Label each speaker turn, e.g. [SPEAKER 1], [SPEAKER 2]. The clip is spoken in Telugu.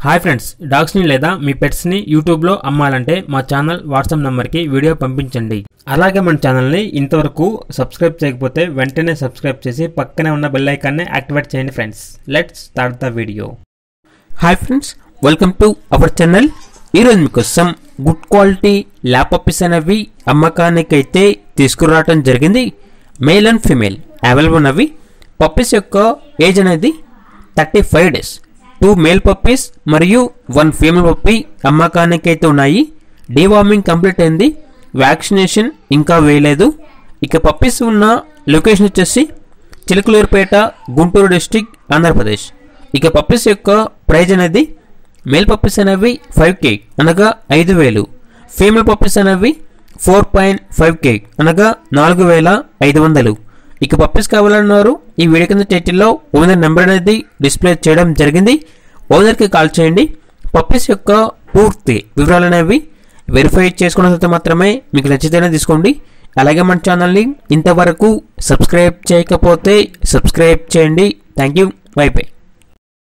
[SPEAKER 1] హాయ్ ఫ్రెండ్స్ డాగ్స్ని లేదా మీ పెట్స్ని యూట్యూబ్లో అమ్మాలంటే మా ఛానల్ వాట్సాప్ నెంబర్కి వీడియో పంపించండి అలాగే మన ఛానల్ని ఇంతవరకు సబ్స్క్రైబ్ చేయకపోతే వెంటనే సబ్స్క్రైబ్ చేసి పక్కనే ఉన్న బెల్ ఐకాన్ని యాక్టివేట్ చేయండి friends let's start the video
[SPEAKER 2] hi friends welcome to our channel ఈరోజు మీకోసం గుడ్ క్వాలిటీ ల్యాప్ పప్పీస్ అనేవి అమ్మకానికి అయితే తీసుకురావడం జరిగింది మేల్ అండ్ ఫీమేల్ అవైలబుల్ ఉన్నవి పప్పీస్ యొక్క ఏజ్ అనేది thirty five days two male puppies మరియు వన్ ఫీమేల్ పప్పీ అమ్మకానికి అయితే ఉన్నాయి డీవార్మింగ్ కంప్లీట్ అయింది వ్యాక్సినేషన్ ఇంకా వేయలేదు ఇక పప్పీస్ ఉన్న లొకేషన్ వచ్చేసి చిలకలూరుపేట గుంటూరు డిస్టిక్ ఆంధ్రప్రదేశ్ ఇక పప్పీస్ యొక్క ప్రైజ్ అనేది మేల్ పప్పీస్ అనేవి ఫైవ్ కే అనగా ఐదు వేలు ఫీమేల్ పప్పీస్ అనేవి ఫోర్ పాయింట్ ఫైవ్ కే అనగా నాలుగు వేల ఐదు వందలు ఇక పప్పీస్ కావాలన్నారు ఈ వీడియో కింద టైటిల్లో ఓనర్ నెంబర్ అనేది డిస్ప్లే చేయడం జరిగింది ఓనర్కి కాల్ చేయండి పప్పీస్ యొక్క పూర్తి వివరాలు అనేవి వెరిఫై చేసుకున్న తర్వాత మాత్రమే మీకు నచ్చితేనే తీసుకోండి అలాగే మన ఛానల్ని ఇంతవరకు సబ్స్క్రైబ్ చేయకపోతే సబ్స్క్రైబ్ చేయండి థ్యాంక్ యూ బై బై